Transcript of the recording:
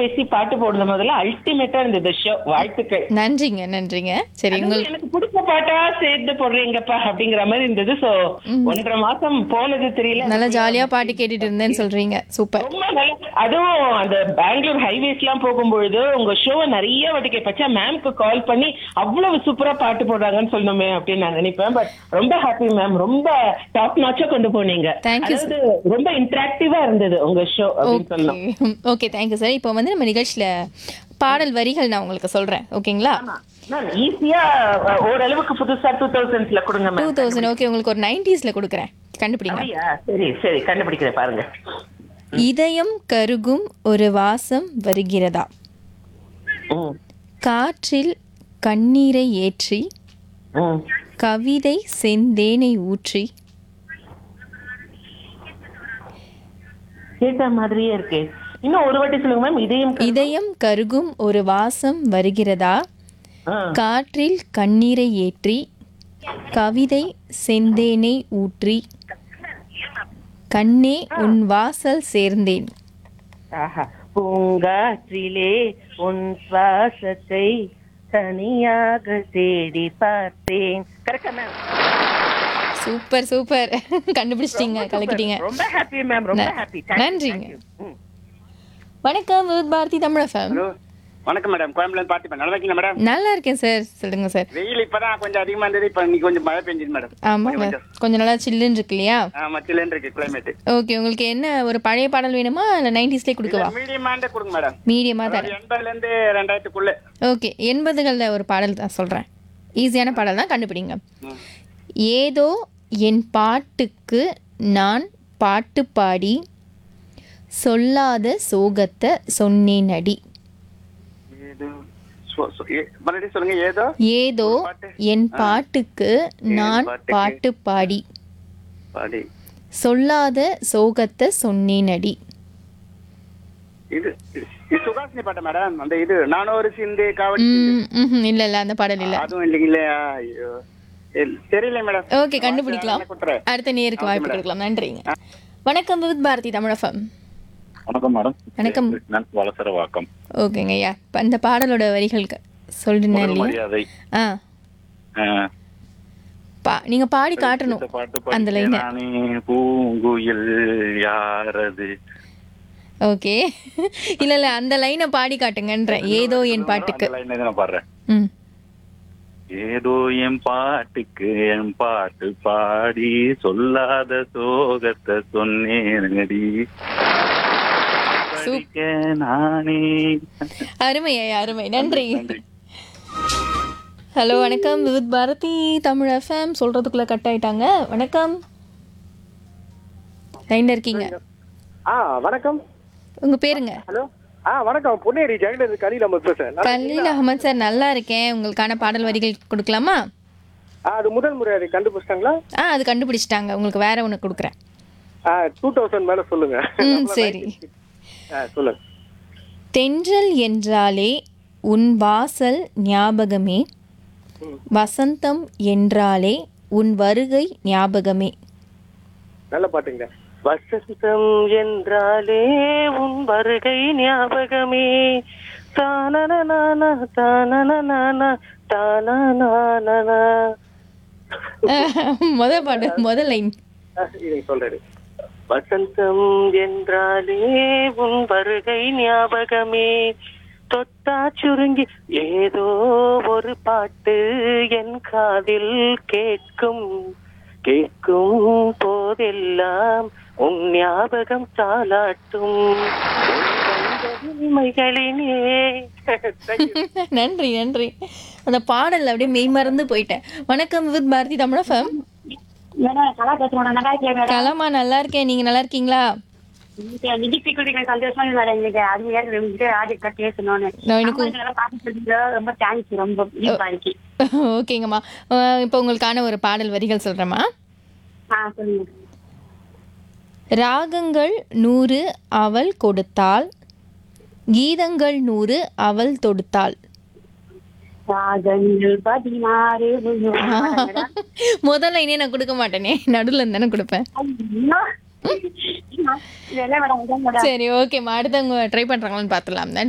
பேசி பாட்டு போடுறது முதல்ல அல்டிமேட்டா இருந்தது ஷோ வாழ்த்துக்கள் நன்றிங்க நன்றிங்க சரி அதுவும் உங்களுக்கு எனக்கு பிடிச்ச பாட்டா சேர்த்து போடுறீங்கப்பா அப்படிங்கிற மாதிரி இருந்தது சோ ஒன்றரை மாசம் போனது தெரியல நல்லா ஜாலியா பாட்டு கேட்டுட்டு இருந்தேன்னு சொல்றீங்க சூப்பர் ரொம்ப நல்லா அதுவும் அந்த பெங்களூர் ஹைவேஸ் எல்லாம் போகும்பொழுது உங்க ஷோவை நிறைய வாட்டி கேட்பச்சா மேம்க்கு கால் பண்ணி அவ்வளவு சூப்பரா பாட்டு போடுறாங்கன்னு சொல்லணுமே அப்படின்னு நான் நினைப்பேன் பட் ரொம்ப ஹாப்பி மேம் ரொம்ப டாப் நாச்சா கொண்டு போனீங்க Thank you, அதாவது ரொம்ப இன்டராக்டிவா இருந்தது உங்க ஷோ அப்படின்னு சொல்லலாம் ஓகே தேங்க்யூ சார் இப்போ வந்து நம்ம நிகழ்ச்சியில பாடல் வரிகள் நான் உங்களுக்கு சொல்றேன் ஓகேங்களா மேம் ஈஸியா ஓரளவுக்கு புதுசா டூ தௌசண்ட்ஸ்ல கொடுங்க டூ மேம் தௌசண்ட் ஓகே உங்களுக்கு ஒரு நைன்டிஸ்ல கொடுக்குறேன் கண்டுபிடிங்க அப்படியா? சரி சரி கண்டுபிடிக்கிறேன் பாருங்க இதயம் கருகும் ஒரு வாசம் வருகிறதா ம், காற்றில் கண்ணீரை ஏற்றி ம். கவிதை செந்தேனை ஊற்றி கேட்ட மாதிரியே இருக்கு இன்னும் ஒரு வாட்டி சொல்லுங்க மேம் இதயம் க- இதயம் கருகும் ஒரு வாசம் வருகிறதா ஆ. காற்றில் கண்ணீரை ஏற்றி கவிதை செந்தேனை ஊற்றி கண்ணே உன் வாசல் சேர்ந்தேன் ஆஹா. பூங்காற்றிலே உன் சுவாசத்தை தனியாக தேடி பார்த்தேன் கரெக்டா மேம் சூப்பர் சூப்பர் கண்டுபிடிச்சிட்டீங்க கலக்கிட்டீங்க ரொம்ப ஹாப்பி மேம் ரொம்ப ந- ஹாப்பி நன்றிங்க. வணக்கம் வித் பாரதி தமிழ் FM. ஹலோ வணக்கம் மேடம் கோயம்புல பார்த்து நல்லா இருக்கீங்களா மேடம் நல்லா இருக்கேன் சார் சொல்லுங்க சார் வெயில் இப்பதான் கொஞ்சம் அதிகமா இருந்தது இப்ப இன்னைக்கு கொஞ்சம் மழை பெஞ்சது மேடம் ஆமாங்க கொஞ்சம் நல்லா சில்லுன்னு இருக்கு இல்லையா ஆமா சில்லுன்னு இருக்கு கிளைமேட் ஓகே உங்களுக்கு என்ன ஒரு பழைய பாடல் வேணுமா இல்லை நைன்டிஸ்லேயே கொடுக்கவா மீடியமாண்டே கொடுங்க மேடம் மீடியமாக அதாவது தரேன் எண்பதுல இருந்து ரெண்டாயிரத்துக்குள்ள ஓகே எண்பதுகளில் ஒரு பாடல் தான் சொல்கிறேன் ஈஸியான பாடல் தான் கண்டுபிடிங்க ம். ஏதோ என் பாட்டுக்கு நான் பாட்டு பாடி சொல்லாத சோகத்தை சொன்னேன் அடி ஏதோ சொ- சொ- ஏ- மறுபடியும் சொல்லுங்க ஏதோ ஏதோ என் பாட்டுக்கு நான் பாட்டுக்கு. பாட்டு பாடி பாடி சொல்லாத சோகத்தை சொன்னேன் அடி இது இது இது சுகாசினி பாட்டா மேடம் அந்த இது நானும் ஒரு சிந்து காவடி ம், ம்ஹும், இல்ல இல்ல அந்த பாடல் இல்ல அதுவும் இல்லைங்களே ஐயோ தெரி- தெரியல மேடம் ஓகே கண்டுபிடிக்கலாம் கொடுத்துறேன் அடுத்த நேருக்கு வாய்ப்பு கொடுக்கலாம் நன்றிங்க வணக்கம் வித் பாரதி தமிழகம் வணக்கம் மேடம் வணக்கம். கிருஷ்ணன் வளசரவாக்கம் ஓகேங்க ஐயா இப்ப அந்த பாடலோட வரிகள் க- சொல்றேன் முதல் இல்லையா மரியாதை ஆ ஆஹ், பா நீங்க பாடி காட்டணும் இந்த பாட்டு அந்த படிக்க லைனை நானே பூங்குயில் யாரது ஓகே இல்ல இல்ல அந்த லைனை பாடி காட்டுங்கன்றேன் ஏதோ என் பாட்டுக்கு அந்த லைனை நான் பாடுறேன் ம் ஏதோ என் பாட்டுக்கு என் பாட்டு பாடி சொல்லாத சோகத்தை சொன்னேனடி படிக்க நானே அருமை ஐயா அருமை நன்றி ஹலோ வணக்கம் வித் பாரதி தமிழ் எஃப்எம் சொல்றதுக்குள்ள கட் ஆயிட்டாங்க வணக்கம் லைன்ல இருக்கீங்க ஆ வணக்கம் உங்க பேருங்க ஹலோ ஆ வணக்கம் பொன்னேரி ஜெகன் கலியில் நம்ம பேசுறேன் நல்லா- கலீல் அகமது சார் நல்லா இருக்கேன் உங்களுக்கான பாடல் வரிகள் கொடுக்கலாமா ஆ, அது முதல் முறை அதை கண்டுபிடிச்சிட்டாங்களா ஆ அது கண்டுபிடிச்சிட்டாங்க உங்களுக்கு வேற ஒன்று கொடுக்குறேன் டூ தௌசண்ட் மேல சொல்லுங்க ம் சரி ஆ, சொல்லுங்க தென்றல் என்றாலே உன் வாசல் ஞாபகமே வசந்தம் என்றாலே உன் வருகை ஞாபகமே நல்ல பாட்டுங்க வசந்தம் என்றாலே உன் வருகை ஞாபகமே தானனனானா, தானனனானா, தானனனானா. முத பாடு முதல் லைன் ஆ, இருங்க சொல்றேன் வசந்தம் என்றாலே உன் வருகை ஞாபகமே தொட்டா சுருங்கி ஏதோ ஒரு பாட்டு என் காதில் கேட்கும் கேட்கும் போதெல்லாம் உன் ஞாபகம் தாளாட்டும் உன் கண்களினிமைகளினே. Thank you. நன்றி நன்றி அந்த பாடல் அப்படியே மெய் மறந்து போயிட்டேன் வணக்கம் வித் பாரதி தமிழகம் மேடம் கலா பேசுறோம் நல்லா இருக்கேன் மேடம் கலாமா நல்லா இருக்கேன் நீங்க நல்லா இருக்கீங்களா நிதி செக்யூரிட்டி சந்தோஷமா இருக்கு மேடம் இன்னைக்கு அது ஏன் ரெண்டு ஆடிட்ட பேசணும்னு நான் எனக்கு உங்களுக்கு நல்லா பார்த்து சொல்லுங்க. ரொம்ப தேங்க்ஸ் ரொம்ப தீபாவளிக்கு ஓகேங்கம்மா அஹ் இப்போ உங்களுக்கான ஒரு பாடல் வரிகள் சொல்றேம்மா ஆ சொல்லுங்க ராகங்கள் நூறு அவள் கொடுத்தாள் கீதங்கள் நூறு அவள் தொடுத்தாள் ராகங்கள் பதினாறு மேடம். முதல்ல இனே நான் கொடுக்க மாட்டேனே நடுவில் தானே கொடுப்பேன் ஐயோ. இது என்ன மேடம் இதான் மேடம் சரி ஓகேம்மா அடுத்தவங்க ட்ரை பண்றாங்களான்னு பார்த்துலாம்